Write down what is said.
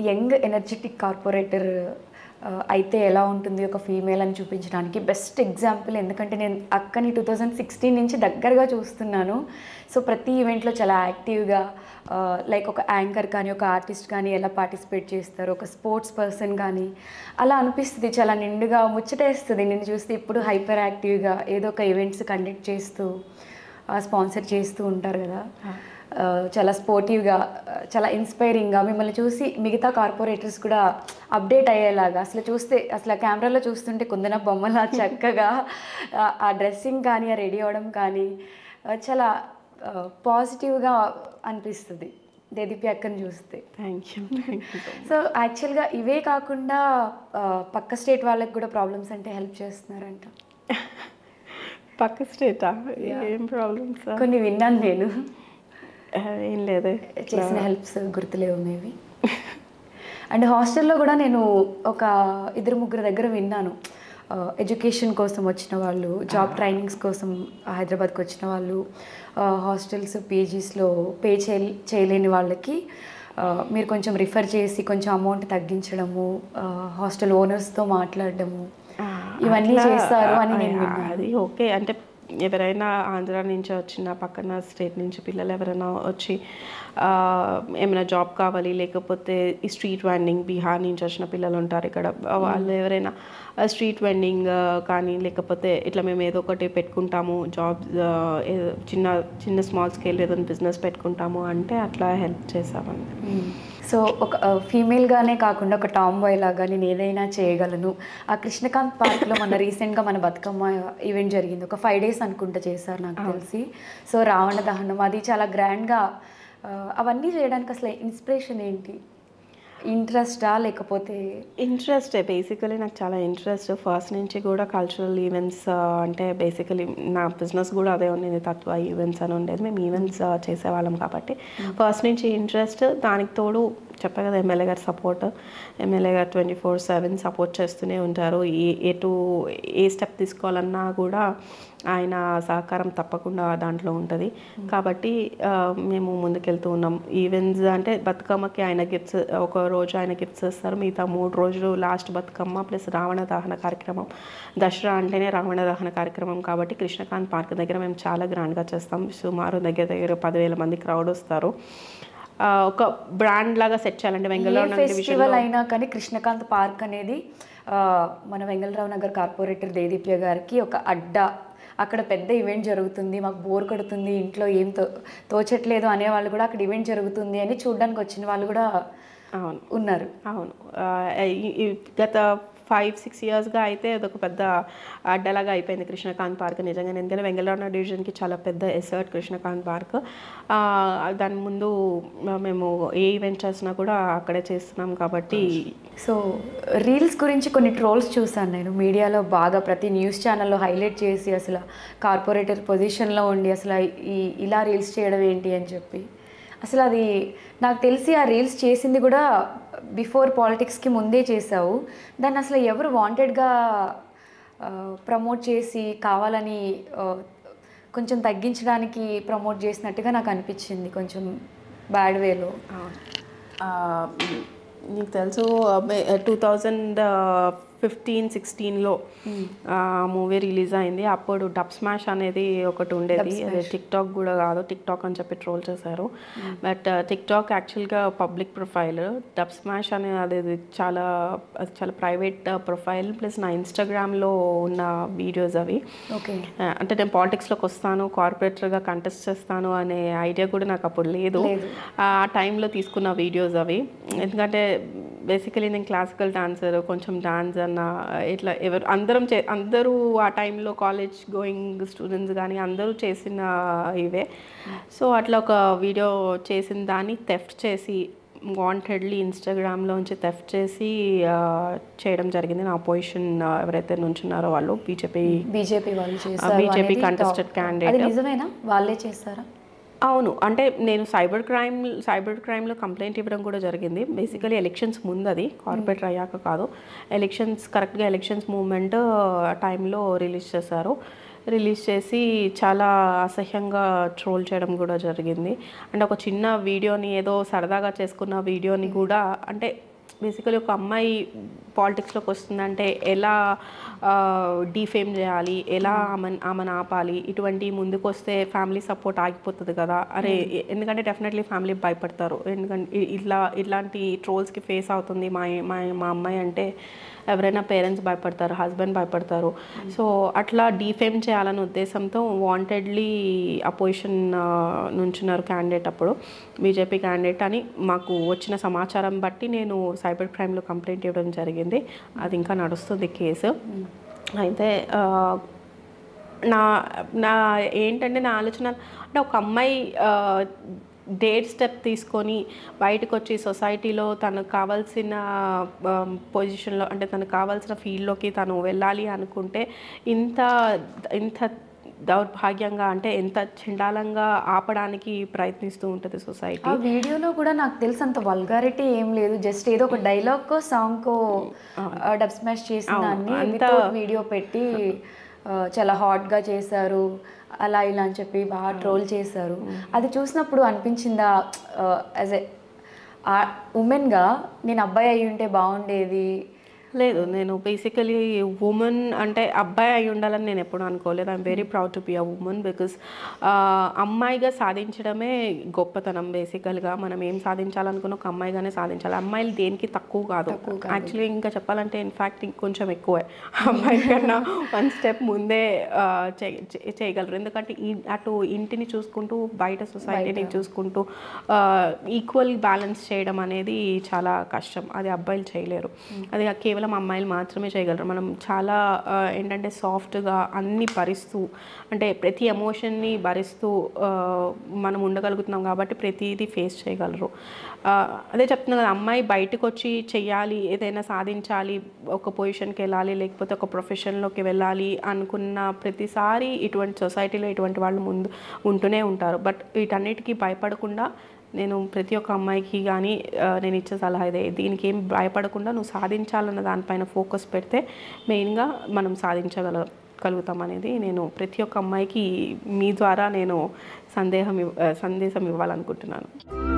Young energetic corporator అయితే ఎలా ఉంటుంది ఒక ఫీమేల్ అని చూపించడానికి బెస్ట్ ఎగ్జాంపుల్ ఎందుకంటే నేను అక్కని టూ థౌజండ్ సిక్స్టీన్ నుంచి దగ్గరగా చూస్తున్నాను సో ప్రతి ఈవెంట్లో చాలా యాక్టివ్గా లైక్ ఒక యాంకర్ కానీ ఒక ఆర్టిస్ట్ కానీ ఎలా పార్టిసిపేట్ చేస్తారు ఒక స్పోర్ట్స్ పర్సన్ కానీ అలా అనిపిస్తుంది చాలా నిండుగా ముచ్చటేస్తుంది నేను చూస్తే ఇప్పుడు హైపర్ యాక్టివ్గా ఏదో ఒక ఈవెంట్స్ కండక్ట్ చేస్తూ స్పాన్సర్ చేస్తూ ఉంటారు కదా ఆ, చాలా స్పోర్టివ్గా చాలా ఇన్స్పైరింగ్గా మిమ్మల్ని చూసి మిగతా కార్పొరేటర్స్ కూడా అప్డేట్ అయ్యేలాగా అసలు చూస్తే అసలు ఆ కెమెరాలో చూస్తుంటే కుందన బొమ్మలా చక్కగా ఆ- ఆ డ్రెస్సింగ్ కానీ ఆ రెడీ అవ్వడం కానీ ఆ, చాలా పాజిటివ్గా అనిపిస్తుంది దేదీపి అక్కని చూస్తే thank you thank you so యాక్చువల్గా ఇవే కాకుండా ఆ, పక్క స్టేట్ వాళ్ళకి కూడా ప్రాబ్లమ్స్ అంటే హెల్ప్ చేస్తున్నారంట పక్క స్టేటా ఏం ప్రాబ్లమ్స్ కొన్ని విన్నాను నేను ఏం లేదు చేసిన హెల్ప్స్ గుర్తులేవు మేబీ అండ్ హాస్టల్లో కూడా నేను ఒక ఇద్దరు ముగ్గురు దగ్గర విన్నాను ఎడ్యుకేషన్ కోసం వచ్చిన వాళ్ళు జాబ్ ట్రైనింగ్స్ కోసం హైదరాబాద్కి వచ్చిన వాళ్ళు హాస్టల్స్ పీజీస్లో పే చేయ చేయలేని వాళ్ళకి ఆ, మీరు కొంచెం రిఫర్ చేసి కొంచెం అమౌంట్ తగ్గించడము హాస్టల్ ఓనర్స్తో మాట్లాడడము ఇవన్నీ అట్లా, చేస్తారు అని నేను ఆ, విన్నాను అది ఓకే అంటే ఎవరైనా ఆంధ్ర నుంచి వచ్చిన పక్కన స్టేట్ నుంచి పిల్లలు ఎవరైనా వచ్చి ఆ, ఏమైనా జాబ్ కావాలి లేకపోతే ఈ స్ట్రీట్ వెండింగ్ బీహార్ నుంచి వచ్చిన పిల్లలు ఉంటారు ఇక్కడ వాళ్ళు ఎవరైనా స్ట్రీట్ వెండింగ్ కానీ లేకపోతే ఇట్లా మేము ఏదో ఒకటి పెట్టుకుంటాము జాబ్ చిన్న చిన్న స్మాల్ స్కేల్ ఏదైనా బిజినెస్ పెట్టుకుంటాము అంటే అట్లా హెల్ప్ చేసామండి సో ఒక ఫీమేల్గానే కాకుండా ఒక టామ్ బాయ్ లాగా నేను ఏదైనా చేయగలను ఆ కృష్ణకాంత్ పార్క్లో మన రీసెంట్గా మన బతుకమ్మ ఈవెంట్ జరిగింది ఒక ఫైవ్ డేస్ అనుకుంటా చేశారు నాకు తెలిసి సో రావణ దహనం అది చాలా గ్రాండ్గా అవన్నీ చేయడానికి అసలు ఇన్స్పిరేషన్ ఏంటి ఇంట్రెస్టా లేకపోతే ఇంట్రెస్ట్ బేసికలీ నాకు చాలా ఇంట్రెస్ట్ ఫస్ట్ నుంచి కూడా కల్చరల్ ఈవెంట్స్ అంటే బేసికలీ నా బిజినెస్ కూడా అదే ఉండేది తత్వ ఈవెంట్స్ అని ఉండేది మేము ఈవెంట్స్ చేసేవాళ్ళం కాబట్టి ఫస్ట్ నుంచి ఇంట్రెస్ట్ దానికి తోడు చెప్పా కదా ఎమ్మెల్యే గారి సపోర్ట్ ఎమ్మెల్యే గారు ట్వంటీ ఫోర్ సెవెన్ సపోర్ట్ చేస్తూనే ఉంటారు ఏ ఎటు ఏ స్టెప్ తీసుకోవాలన్నా కూడా ఆయన సహకారం తప్పకుండా దాంట్లో ఉంటుంది కాబట్టి ఆ, మేము ముందుకెళ్తూ ఉన్నాం ఈవెంట్స్ అంటే బతుకమ్మకి ఆయన గిఫ్ట్స్ ఒక రోజు ఆయన గిఫ్ట్స్ ఇస్తారు మిగతా మూడు రోజులు లాస్ట్ బతుకమ్మ ప్లస్ రావణ దహన కార్యక్రమం దసరా అంటేనే రావణ దహన కార్యక్రమం కాబట్టి కృష్ణకాంత్ పార్క్ దగ్గర మేము చాలా గ్రాండ్గా చేస్తాం సుమారు దగ్గర దగ్గర పదివేల మంది క్రౌడ్ వస్తారు ఆ, ఒక బ్రాండ్ లాగా సెట్ చేయాలంటే వెంగళరావు నగర్ ఫెస్టివల్ డివిజన్లో అయినా కానీ కృష్ణకాంత్ పార్క్ అనేది ఆ, మన వెంగళరావు నగర్ కార్పొరేటర్ దేదీప్య గారికి ఒక అడ్డా అక్కడ పెద్ద ఈవెంట్ జరుగుతుంది మాకు బోర్ కొడుతుంది ఇంట్లో ఏం తో తోచట్లేదు అనేవాళ్ళు కూడా అక్కడ ఈవెంట్ జరుగుతుంది అని చూడడానికి వచ్చిన వాళ్ళు కూడా అవును ఉన్నారు అవును ఆ, ఈ- ఈ గత ఫైవ్ సిక్స్ ఇయర్స్గా అయితే అదొక పెద్ద అడ్డలాగా అయిపోయింది కృష్ణకాంత్ పార్క్ నిజంగా ఎందుకంటే వెంగళరావు డివిజన్కి చాలా పెద్ద ఎసర్ట్ కృష్ణకాంత్ పార్క్ ఆ, దాని ముందు మేము ఏ ఈవెంట్ చేసినా కూడా అక్కడే చేస్తున్నాం కాబట్టి సో రీల్స్ గురించి కొన్ని ట్రోల్స్ చూసాను నేను మీడియాలో బాగా ప్రతి న్యూస్ ఛానల్లో హైలైట్ చేసి అసలు కార్పొరేటర్ పొజిషన్లో ఉండి అసలు ఈ ఇలా రీల్స్ చేయడం ఏంటి అని చెప్పి అసలు అది నాకు తెలిసి ఆ రీల్స్ చేసింది కూడా బిఫోర్ పాలిటిక్స్కి ముందే చేసావు దాన్ని అసలు ఎవరు వాంటెడ్గా ప్రమోట్ చేసి కావాలని ఆ, కొంచెం తగ్గించడానికి ప్రమోట్ చేసినట్టుగా నాకు అనిపించింది కొంచెం బ్యాడ్ వేలో ఆ, నీకు తెలుసు టూ థౌజండ్ ఫిఫ్టీన్ సిక్స్టీన్లో మూవీ రిలీజ్ అయింది అప్పుడు డబ్ స్మాష్ అనేది ఒకటి ఉండేది అది టిక్ టాక్ కూడా కాదు టిక్ టాక్ అని చెప్పి ట్రోల్ చేశారు బట్ టిక్ టాక్ యాక్చువల్గా పబ్లిక్ ప్రొఫైల్ డబ్ స్మాష్ అనే అది చాలా అది చాలా ప్రైవేట్ ప్రొఫైల్ ప్లస్ నా ఇన్స్టాగ్రామ్లో ఉన్న వీడియోస్ అవి ఓకే ఆ, అంటే నేను పాలిటిక్స్లోకి వస్తాను కార్పొరేటర్గా కంటెస్ట్ చేస్తాను అనే ఐడియా కూడా నాకు అప్పుడు లేదు లేదు. ఆ టైంలో తీసుకున్న వీడియోస్ అవి ఎందుకంటే బేసికలీ నేను క్లాసికల్ డాన్సర్ కొంచెం డాన్స్ అన్న ఇట్లా ఎవరు అందరం చే అందరూ ఆ టైంలో కాలేజ్ గోయింగ్ స్టూడెంట్స్ కానీ అందరూ చేసిన ఇవే సో అట్లా ఒక వీడియో చేసిన దాన్ని థెఫ్ట్ చేసి వాంటెడ్లీ ఇన్స్టాగ్రామ్లోంచి థెఫ్ట్ చేసి ఆ, చేయడం జరిగింది నా పొజిషన్ ఎవరైతే నుంచున్నారో వాళ్ళు బీజేపీ బీజేపీ వాళ్ళు చేస్తారు BJP అనేది contested talk. candidate. అది నిజమేనా వాళ్ళే చేస్తారా అవును అంటే నేను సైబర్ క్రైమ్ సైబర్ క్రైమ్లో కంప్లైంట్ ఇవ్వడం కూడా జరిగింది బేసికలీ ఎలక్షన్స్ ముందు అది కార్పొరేటర్ అయ్యాక కాదు ఎలక్షన్స్ కరెక్ట్గా ఎలక్షన్స్ మూమెంట్ టైంలో రిలీజ్ చేశారు రిలీజ్ చేసి చాలా అసహ్యంగా ట్రోల్ చేయడం కూడా జరిగింది అండ్ ఒక చిన్న వీడియోని ఏదో సరదాగా చేసుకున్న వీడియోని కూడా అంటే బేసికలీ ఒక అమ్మాయి పాలిటిక్స్లోకి వస్తుందంటే ఎలా డీఫేమ్ చేయాలి ఎలా ఆమెను ఆమెను ఆపాలి ఇటువంటి ముందుకు వస్తే ఫ్యామిలీ సపోర్ట్ ఆగిపోతుంది కదా అరే ఎందుకంటే డెఫినెట్లీ ఫ్యామిలీ భయపడతారు ఎందుకంటే ఇ- ఇట్లా ఇట్లాంటి ట్రోల్స్కి ఫేస్ అవుతుంది మా మా మా అమ్మాయి అంటే ఎవరైనా పేరెంట్స్ భయపడతారు హస్బెండ్ భయపడతారు సో అట్లా డీఫేమ్ చేయాలనే ఉద్దేశంతో వాంటెడ్లీ అపోజిషన్ నుంచున్నారు క్యాండిడేట్ అప్పుడు బీజేపీ క్యాండిడేట్ అని మాకు వచ్చిన సమాచారం బట్టి నేను సైబర్ క్రైమ్లో కంప్లైంట్ ఇవ్వడం జరిగింది అది ఇంకా నడుస్తుంది కేసు అయితే ఆ, నా నా ఏంటంటే నా ఆలోచన అంటే ఒక అమ్మాయి డేట్ స్టెప్ తీసుకొని బయటకు వచ్చి సొసైటీలో తనకు కావాల్సిన పొజిషన్లో అంటే తనకు కావాల్సిన ఫీల్డ్లోకి తను వెళ్ళాలి అనుకుంటే ఇంత ఇంత దౌర్భాగ్యంగా అంటే ఎంత చండాలంగా ఆపడానికి ప్రయత్నిస్తూ ఉంటుంది సొసైటీ ఆ వీడియోలో కూడా నాకు తెలిసి అంత వల్గారిటీ ఏం లేదు జస్ట్ ఏదో ఒక డైలాగ్ కో సాంగ్ కో డబ్ స్మాష్ చేసిన దాన్ని అంతా- వితౌట్ వీడియో పెట్టి ఆ, చాలా హాట్ గా చేశారు అలా ఇలా అని చెప్పి బాగా ట్రోల్ చేశారు అది చూసినప్పుడు అనిపించిందా యాజ్ ఎ ఉమెన్గా నేను అబ్బాయి అయి ఉంటే బాగుండేది లేదు నేను బేసికలీ ఉమెన్ అంటే అబ్బాయి అయి ఉండాలని నేను ఎప్పుడు అనుకోలేదు I'm very proud to be a woman because అమ్మాయిగా సాధించడమే గొప్పతనం బేసికల్గా మనం ఏం సాధించాలనుకున్న ఒక అమ్మాయిగానే సాధించాలి అమ్మాయిలు దేనికి తక్కువ కాదు యాక్చువల్లీ ఇంకా చెప్పాలంటే ఇన్ఫ్యాక్ట్ ఇంకొంచెం ఎక్కువే అమ్మాయి కన్నా వన్ స్టెప్ ముందే ఆ, చే- చే- చేయగలరు ఎందుకంటే ఈ- అటు ఇంటిని చూసుకుంటూ బయట సొసైటీని చూసుకుంటూ ఈక్వల్ బ్యాలెన్స్ చేయడం అనేది చాలా కష్టం అది అబ్బాయిలు చేయలేరు అది కేవలం అమ్మాయిలు మాత్రమే చేయగలరు మనం చాలా ఆ, ఏంటంటే సాఫ్ట్గా అన్ని భరిస్తూ అంటే ప్రతి ఎమోషన్ని భరిస్తూ ఆ, మనం ఉండగలుగుతున్నాం కాబట్టి ప్రతిదీ ఫేస్ చేయగలరు ఆ, అదే చెప్తున్నా కదా అమ్మాయి బయటకు వచ్చి చెయ్యాలి ఏదైనా సాధించాలి ఒక పొజిషన్కి వెళ్ళాలి లేకపోతే ఒక ప్రొఫెషన్లోకి వెళ్ళాలి అనుకున్న ప్రతిసారి ఇటువంటి సొసైటీలో ఇటువంటి వాళ్ళు ముందు ఉంటూనే ఉంటారు బట్ వీటన్నిటికీ భయపడకుండా నేను ప్రతి ఒక్క అమ్మాయికి కానీ నేను ఇచ్చే సలహా ఇదే దీనికి ఏం భయపడకుండా నువ్వు సాధించాలన్న దానిపైన ఫోకస్ పెడితే మెయిన్గా మనం సాధించగల కలుగుతాం అనేది నేను ప్రతి ఒక్క అమ్మాయికి మీ ద్వారా నేను సందేహం ఇవ్- ఆ, సందేశం ఇవ్వాలనుకుంటున్నాను